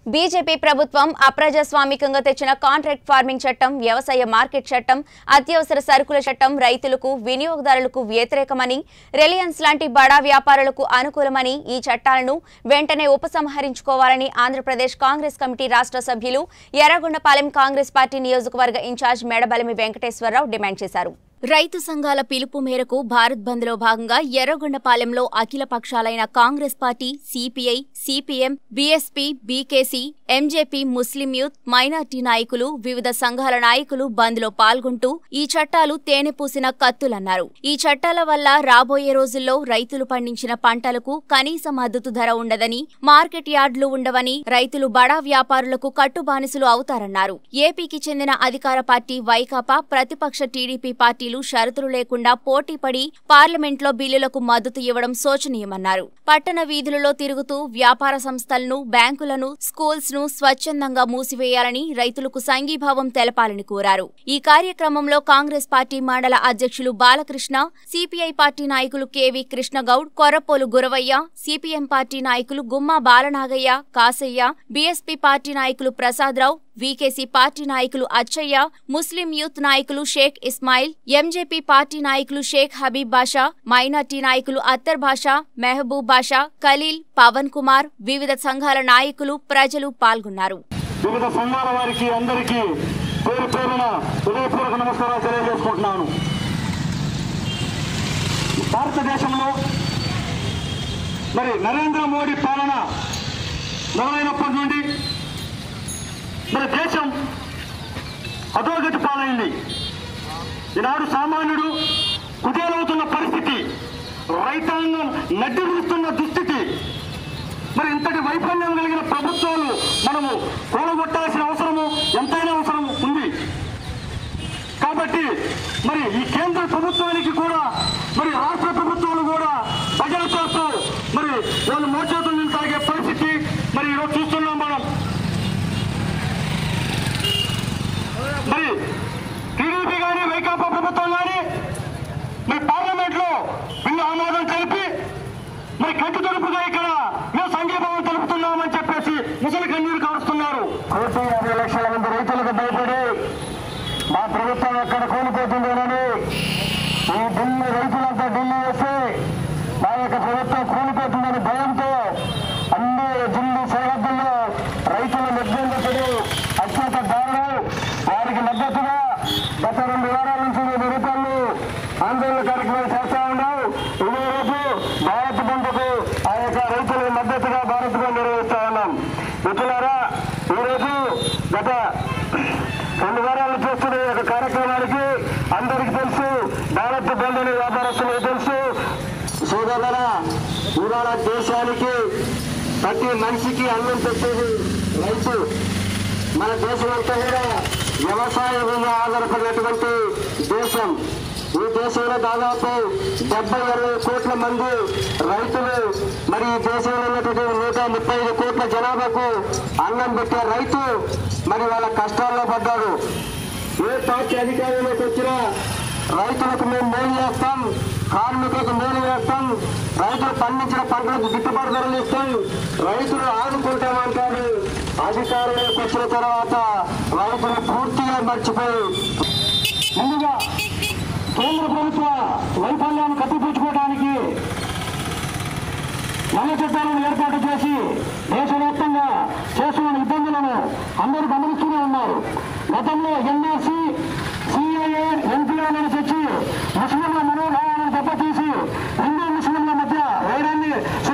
BJP ప్రభుత్వం అప్రజాస్వామికంగా తెచ్చిన contract farming చట్టం వ్యవసాయ మార్కెట్ చట్టం అత్యవసర సరుకుల చట్టం రైతులకు వినియోగదారులకు వ్యతిరేకమని రిలయన్స్ లాంటి బడా వ్యాపారులకు అనుకూలమని ఈ చట్టాలను వెంటనే ఉపసంహరించుకోవాలని ఆంధ్రప్రదేశ్ కాంగ్రెస్ కమిటీ రాష్ట్ర సభ్యులు ఎర్రగొండపాలెం కాంగ్రెస్ పార్టీ నియోజకవర్గ ఇన్ఛార్జ్ మేడబలిమి వెంకటేశ్వరరావు డిమాండ్ చేశారు రైతు సంఘాల పిలుపు మేరకు భారత్ బంద్ లో భాగంగా ఎర్రగొండపాలెంలో అఖిల పక్షాలైన Congress party CPI CPM BSP BKC MJP Muslim youth minority నాయకులు వివిధ సంఘాల నాయకులు బంద్ లో పాల్గొంటూ ఈ చట్టాలు తేనె పూసిన కత్తులన్నారు ఈ చట్టాల వల్ల రాబోయే రోజుల్లో రైతులు పండించిన పంటలకు కనీస మద్దతు ధర ఉండదని మార్కెట్ యార్డులు ఉండవని రైతులు బడా వ్యాపారులకు కట్టుబానిసలు అవుతారన్నారు ఏపీకి చెందిన అధికార పార్టీ వైకాపా ప్రతిపక్ష టీడీపీ పార్టీలు షరతులు లేకుండా పోటీపడి పార్లమెంట్లో బిల్లులకు మద్దతు ఇవ్వడం శోచనీయమన్నారు పట్టణ వీధులలో తిరుగుతూ వ్యాపార సంస్థలను బ్యాంకులను స్కూల్స్ ను స్వచ్ఛందంగా మూసివేయాలని రైతులకు సంఘీభావం తెలపాలని కోరారు ఈ కార్యక్రమంలో కాంగ్రెస్ పార్టీ మండల అధ్యక్షులు బాలకృష్ణ సిపిఐ పార్టీ నాయకులు KV Krishnagoud Korrapolu Guravaiah CPM party నాయకులు గుమ్మా బాలనాగయ్య కాసయ్య బీఎస్పీ పార్టీ నాయకులు ప్రసాదరావు వీకేసీ పార్టీ నాయకులు అచ్చయ్య ముస్లిం యూత్ నాయకులు షేక్ ఇస్మాయిల్ ఎంజేపీ పార్టీ నాయకులు షేక్ హబీబ్ బాషా మైనార్టీ నాయకులు అత్తర్ బాషా మెహబూబ్ బాషా ఖలీల్ పవన్ కుమార్ వివిధ సంఘాల నాయకులు ప్రజలు పాల్గొన్నారు వివిధ సంఘాల వారికి అందరికీ పేరు పేరున హృదయపూర్వక నమస్కారాలు తెలియజేసుకుంటున్నాను భారతదేశంలో మరి నరేంద్ర మోడీ పాలన మొదలైనప్పటి నుండి మరి దేశం అధోగతి పాలైంది ఈనాడు సామాన్యుడు కుదేలవుతున్న పరిస్థితి రైతాంగం నడ్డి విరుస్తున్న దుస్థితి మరి ఇంతటి వైఫల్యం కలిగిన ప్రభుత్వాలు మనము కూలగొట్టాల్సిన అవసరము ఎంతైనా అవసరం ఉంది కాబట్టి మరి ఈ కేంద్ర ప్రభుత్వానికి కూడా మరి రాష్ట్ర ప్రభుత్వాలు కూడా ప్రజల కోసం మరి వాళ్ళు మోచేతులు తాగే పరిస్థితి మరి ఈరోజు చూస్తున్నాం మనం మరి టీడీపీ కానీ వైకాపా ప్రభుత్వం కానీ మరి పార్లమెంట్ లో బిల్లు ఆమోదం తెలిపి మరి కంటి తలుపుగా ఇక్కడ మేము సంఘీభావం తెలుపుతున్నామని చెప్పేసి ముసలి కన్నీరు కారుస్తున్నారు కోటి యాభై లక్షల మంది రైతులకు భయపడి మా ప్రభుత్వం ఎక్కడ కూలిపోతుందోనని ఈ ఢిల్లీ రైతులంతా ఢిల్లీ వస్తే మా యొక్క ప్రభుత్వం కూలిపోతుందని భయంతో అన్ని ఢిల్లీ సరిహద్దుల్లో రైతులు నిర్బంధించడు అత్యంత దారుణం వారికి మద్దతుగా గత రెండు వారాల నుంచి వెయ్యి రూపాయలు ఆందోళన కార్యక్రమాలు చేస్తా ఉన్నాం ఇదే రోజు భారత్ బంధుకు ఆ యొక్క రైతులకు మద్దతుగా భారత్ బంద్ నిర్వహిస్తా ఉన్నాం మిత్రులారా ఈరోజు గత రెండు వారాలు చేస్తున్న ఈ యొక్క కార్యక్రమానికి అందరికీ తెలుసు భారత్ బంద్ అనే వ్యాపారస్తులకు తెలుసు సోదరుల ఇవాళ దేశానికి ప్రతి మనిషికి అన్నం పెట్టేది రైతు మన దేశం అంతా కూడా వ్యవసాయం మీద ఆధారపడినటువంటి దేశం ఈ దేశంలో దాదాపు డెబ్బై అరవై కోట్ల మంది రైతులు మరి ఈ దేశంలో ఉన్నటువంటి నూట ముప్పై ఐదు కోట్ల జనాభాకు అన్నం పెట్టే రైతు మరి వాళ్ళ కష్టాల్లో పడ్డాడు ఏ పార్టీ అధికారంలోకి వచ్చినా రైతులకు మేము మేలు చేస్తాం కార్మికులకు మేలు చేస్తాం రైతులు పండించిన పంటలకు గిట్టుబాటు ధరలు ఇస్తాం రైతులు ఆదుకుంటామంటారు అధికారంలోకి వచ్చిన తర్వాత రైతులు పూర్తిగా మర్చిపోయి ముందుగా కేంద్ర ప్రభుత్వ వైఫల్యాన్ని కప్పిపుచ్చుకోవడానికి నల్ల చట్టాలను ఏర్పాటు చేసి దేశవ్యాప్తంగా చేస్తున్న ఇబ్బందులను అందరూ గమనిస్తూనే ఉన్నారు గతంలో ఎన్ఆర్సీ సిఐఏ ఎన్పిఆర్ అని తెచ్చి ముస్లింల మనోభావాలను దెబ్బతీసి హిందూ ముస్లింల మధ్య వైరాన్ని